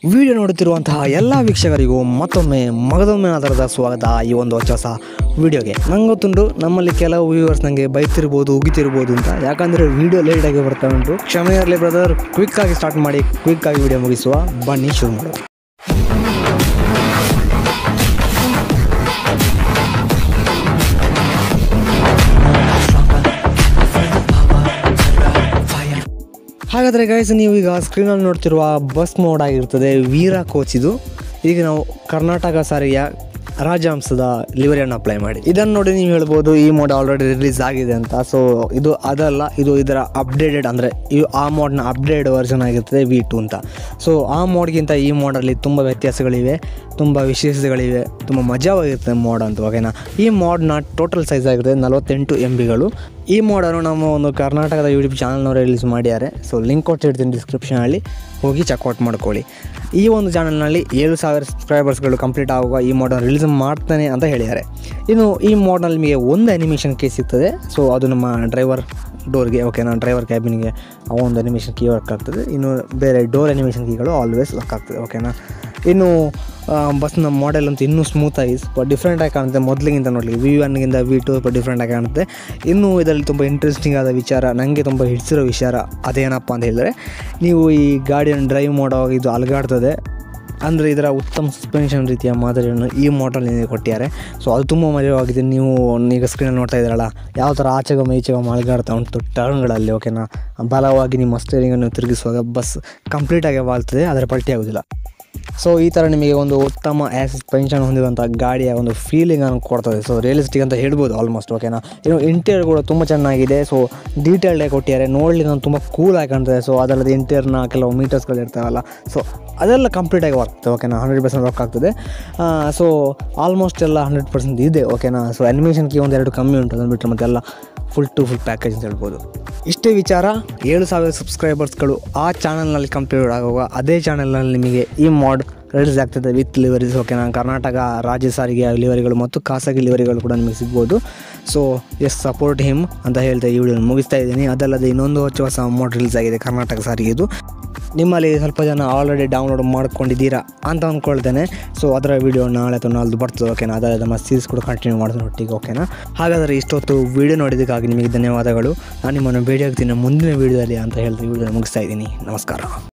video ನೋಡುತ್ತಿರುವಂತಹ ಎಲ್ಲ ವೀಕ್ಷಕರಿಗೂ ಮತ್ತೊಮ್ಮೆ ಮಗದೊಮ್ಮೆ ಆಧಾರದ ಸ್ವಾಗತ ಈ ಒಂದು ಹೊಸ ಹೊಸ ವಿಡಿಯೋಗೆ ನಂಗೆ ಗೊತ್ತುಂಟು ನಮ್ಮಲ್ಲಿ ಕೆಲವು ವ್ಯೂವರ್ಸ್ ನನಗೆ ಬೈತಿರ್ಬೋದು ಉಗಿತಿರ್ಬೋದು ಅಂತ ಯಾಕಂದರೆ ವಿಡಿಯೋ ಲೇಟಾಗಿ ಬರ್ತಾ ಉಂಟು ಕ್ಷಮೆ ಇರಲಿ ಬ್ರದರ್ ಕ್ವಿಕ್ಕಾಗಿ ಸ್ಟಾರ್ಟ್ ಮಾಡಿ ಕ್ವಿಕ್ಕಾಗಿ ವಿಡಿಯೋ ಮುಗಿಸುವ ಬನ್ನಿ ಶುರು ಮಾಡೋದು ಹಾಗಾದರೆ ಗೈಸ್ ನೀವು ಈಗ ಸ್ಕ್ರೀನಲ್ಲಿ ನೋಡ್ತಿರುವ ಬಸ್ ಮೋಡ್ ಆಗಿರ್ತದೆ ವೀರ ಕೋಚ್ ಇದು ಈಗ ನಾವು ಕರ್ನಾಟಕ ಸಾರಿಗೆಯ ರಾಜಹಂಸದ ಲಿವರಿಯನ್ನು ಅಪ್ಲೈ ಮಾಡಿ ಇದನ್ನು ನೋಡಿ ನೀವು ಹೇಳ್ಬೋದು ಈ ಮೋಡ್ ಆಲ್ರೆಡಿ ರಿಲೀಸ್ ಆಗಿದೆ ಅಂತ ಸೊ ಇದು ಅದಲ್ಲ ಇದು ಇದರ ಅಪ್ಡೇಟೆಡ್ ಅಂದರೆ ಈ ಆ ಮೋಡ್ನ ಅಪ್ಡೇಟ್ ವರ್ಷನ್ ಆಗಿರ್ತದೆ ವಿ ಟು ಅಂತ ಸೊ ಆ ಮೋಡ್ಗಿಂತ ಈ ಮೋಡಲ್ಲಿ ತುಂಬ ವ್ಯತ್ಯಾಸಗಳಿವೆ ತುಂಬ ವಿಶೇಷತೆಗಳಿವೆ ತುಂಬ ಮಜವಾಗಿರ್ತದೆ ಮೋಡ್ ಅಂತ ಓಕೆನಾ ಈ ಮೋಡ್ನ ಟೋಟಲ್ ಸೈಜ್ ಆಗಿರ್ತದೆ ನಲವತ್ತೆಂಟು ಎಮ್ ಬಿಗಳು ಈ ಮೋಡನ್ನು ನಮ್ಮ ಒಂದು ಕರ್ನಾಟಕದ ಯೂಟ್ಯೂಬ್ ಚಾನಲ್ನವರು ರಿಲೀಸ್ ಮಾಡಿದ್ದಾರೆ ಸೊ ಲಿಂಕ್ ಕೊಟ್ಟಿರ್ತೀನಿ ಡಿಸ್ಕ್ರಿಪ್ಷನಲ್ಲಿ ಹೋಗಿ ಚೆಕ್ಔಟ್ ಮಾಡ್ಕೊಳ್ಳಿ ಈ ಒಂದು ಚಾನಲ್ನಲ್ಲಿ ಏಳು ಸಾವಿರ ಸಬ್ಸ್ಕ್ರೈಬರ್ಸ್ಗಳು ಕಂಪ್ಲೀಟ್ ಆಗುವ ಈ ಮೋಡನ್ನು ರಿಲೀಸ್ ಮಾಡ್ತಾನೆ ಅಂತ ಹೇಳಿದ್ದಾರೆ ಇನ್ನು ಈ ಮೋಡ್ನಲ್ಲಿ ನಿಮಗೆ ಒಂದು ಅನಿಮೇಷನ್ ಕೀ ಸಿಗ್ತದೆ ಸೊ ಅದು ನಮ್ಮ ಡ್ರೈವರ್ ಡೋರ್ಗೆ ಓಕೆನಾ ಡ್ರೈವರ್ ಕ್ಯಾಬಿನ್ಗೆ ಆ ಒಂದು ಅನಿಮೇಷನ್ ಕೀ ವರ್ಕ್ ಆಗ್ತದೆ ಇನ್ನು ಬೇರೆ ಡೋರ್ ಅನಿಮೇಷನ್ ಕೀಗಳು ಆಲ್ವೇಸ್ ವರ್ಕ್ ಆಗ್ತದೆ ಓಕೆನಾ ಇನ್ನು ಆ, ಬಸ್ನ ಮಾಡೆಲ್ ಅಂತೂ ಇನ್ನೂ ಸ್ಮೂತಾಗಿ ಸ್ವಲ್ಪ ಡಿಫ್ರೆಂಟಾಗಿ ಕಾಣುತ್ತೆ ಮೊದಲಿಗಿಂತ ನೋಡಲಿಕ್ಕೆ ವಿ ಒನ್ಗಿಂತ ವಿ ಟು ಸ್ವಲ್ಪ ಡಿಫ್ರೆಂಟಾಗಿ ಕಾಣುತ್ತೆ ಇನ್ನು ಇದರಲ್ಲಿ ತುಂಬ ಇಂಟ್ರೆಸ್ಟಿಂಗ್ ಆದ ವಿಚಾರ ನನಗೆ ತುಂಬ ಹಿಡಿಸಿರೋ ವಿಚಾರ ಅದೇನಪ್ಪ ಅಂತ ಹೇಳಿದ್ರೆ ನೀವು ಈ ಗಾಡಿಯನ್ನು ಡ್ರೈವ್ ಮಾಡುವಾಗ ಇದು ಅಲಗಾಡ್ತದೆ ಅಂದರೆ ಇದರ ಉತ್ತಮ ಸಸ್ಪೆನ್ಷನ್ ರೀತಿಯ ಮಾದರಿಯನ್ನು ಈ ಮಾಡೆಲ್ ನಿಮಗೆ ಕೊಟ್ಟಿದ್ದಾರೆ ಸೊ ಅದು ತುಂಬ ಮಜವಾಗಿದೆ ನೀವು ಈಗ ಸ್ಕ್ರೀನಲ್ಲಿ ನೋಡ್ತಾ ಇದ್ದೀರಲ್ಲ ಯಾವ ಥರ ಆಚೆಗೊಮ್ಮೆ ಈಚೆಗೊಮ್ಮೆ ಅಲಗಾಡ್ತಾ ಉಂಟು ಟರ್ನ್ಗಳಲ್ಲಿ ಓಕೆನಾ ಬಲವಾಗಿ ನಿಮ್ಮ ಸ್ಟೇರಿಂಗನ್ನು ತಿರುಗಿಸುವಾಗ ಬಸ್ ಕಂಪ್ಲೀಟಾಗಿ ವಾಲ್ತದೆ ಅದರ ಪಲ್ಟಿ ಆಗೋದಿಲ್ಲ ಸೊ ಈ ಥರ ನಿಮಗೆ ಒಂದು ಉತ್ತಮ ಆ್ಯಸಿಸ್ ಪೆನ್ಷನ್ ಹೊಂದಿರುವಂಥ ಗಾಡಿಯ ಒಂದು ಫೀಲಿಂಗನ್ನು ಕೊಡ್ತದೆ ಸೊ ರಿಯಲಿಸ್ಟಿಕ್ ಅಂತ ಹೇಳ್ಬೋದು ಆಲ್ಮೋಸ್ಟ್ ಓಕೆನಾ ಇನ್ನು ಇಂಟೀರಿಯರ್ ಕೂಡ ತುಂಬ ಚೆನ್ನಾಗಿದೆ ಸೊ ಡೀಟೇಲ್ಡಾಗಿ ಕೊಟ್ಟಿದ್ದಾರೆ ನೋಡಲಿಕ್ಕೆ ಒಂದು ತುಂಬ ಕೂಲಾಗಿ ಕಾಣ್ತದೆ ಸೊ ಅದಲ್ಲದೆ ಇಂಟೀರಿಯರ್ನ ಕೆಲವು ಮೀಟರ್ಸ್ಗಳು ಇರ್ತಾವಲ್ಲ ಸೊ ಅದೆಲ್ಲ ಕಂಪ್ಲೀಟಾಗಿ ವರ್ಕ್ ಆಗ್ತದೆ ಓಕೆನಾ ಹಂಡ್ರೆಡ್ ಪರ್ಸೆಂಟ್ ವರ್ಕ್ ಆಗ್ತದೆ ಸೊ ಆಲ್ಮೋಸ್ಟ್ ಎಲ್ಲ ಹಂಡ್ರೆಡ್ ಪರ್ಸೆಂಟ್ ಇದೆ ಓಕೆನಾ ಸೊ ಅನಿಮೇಷನ್ ಕೀ ಒಂದೆರಡು ಕಮ್ಮಿ ಉಂಟು ಅದನ್ನು ಬಿಟ್ಟರೆ ಮತ್ತೆಲ್ಲ ಫುಲ್ ಟು ಫುಲ್ ಪ್ಯಾಕೇಜ್ ಅಂತ ಹೇಳ್ಬೋದು ಇಷ್ಟೇ ವಿಚಾರ ಏಳು ಸಾವಿರ ಸಬ್ಸ್ಕ್ರೈಬರ್ಸ್ಗಳು ಆ ಚಾನಲ್ನಲ್ಲಿ ಕಂಪ್ಲೀಟ್ ಆಗುವಾಗ ಅದೇ ಚಾನಲ್ನಲ್ಲಿ ನಿಮಗೆ ಈ ಮಾಡ್ ರಿಲೀಸ್ ಆಗ್ತದೆ ವಿತ್ ಲಿವರೀಸ್ ಓಕೆನಾ ಕರ್ನಾಟಕ ರಾಜ್ಯ ಸಾರಿಗೆ ಲಿವರಿಗಳು ಮತ್ತು ಖಾಸಗಿ ಲಿವರಿಗಳು ಕೂಡ ನಿಮಗೆ ಸಿಗ್ಬೋದು ಸೊ ಎಸ್ ಸಪೋರ್ಟ್ ಹಿಮ್ ಅಂತ ಹೇಳ್ತಾ ಈ ವಿಡಿಯೋ ಮುಗಿಸ್ತಾ ಇದ್ದೀನಿ ಅದಲ್ಲದೆ ಇನ್ನೊಂದು ಹೊಸ ಹೊಸ ಮೋಡ್ ರಿಲೀಸ್ ಆಗಿದೆ ಕರ್ನಾಟಕ ಸಾರಿಗೆದು ನಿಮ್ಮಲ್ಲಿ ಸ್ವಲ್ಪ ಜನ ಆಲ್ರೆಡಿ ಡೌನ್ಲೋಡ್ ಮಾಡ್ಕೊಂಡಿದ್ದೀರಾ ಅಂತ ಅಂದ್ಕೊಳ್ತೇನೆ ಸೊ ಅದರ ವಿಡಿಯೋ ನಾಳೆ ಅಥವಾ ನಾಳ್ದು ಬರ್ತದೆ ಓಕೆನಾ ಅದರ ನಮ್ಮ ಸೀರೀಸ್ ಕೂಡ ಕಂಟಿನ್ಯೂ ಮಾಡ್ತೀನಿ ಒಟ್ಟಿಗೆ ಓಕೆನಾ ಹಾಗಾದರೆ ಇಷ್ಟೊತ್ತು ವಿಡಿಯೋ ನೋಡಿದ್ದಕ್ಕಾಗಿ ನಿಮಗೆ ಧನ್ಯವಾದಗಳು ನಾನು ನಿಮ್ಮನ್ನು ಭೇಟಿ ಆಗ್ತೀನಿ ಮುಂದಿನ ವಿಡಿಯೋದಲ್ಲಿ ಅಂತ ಹೇಳ್ತಾ ಈ ವಿಡಿಯೋ ಮುಗಿಸ್ತಾ ಇದ್ದೀನಿ ನಮಸ್ಕಾರ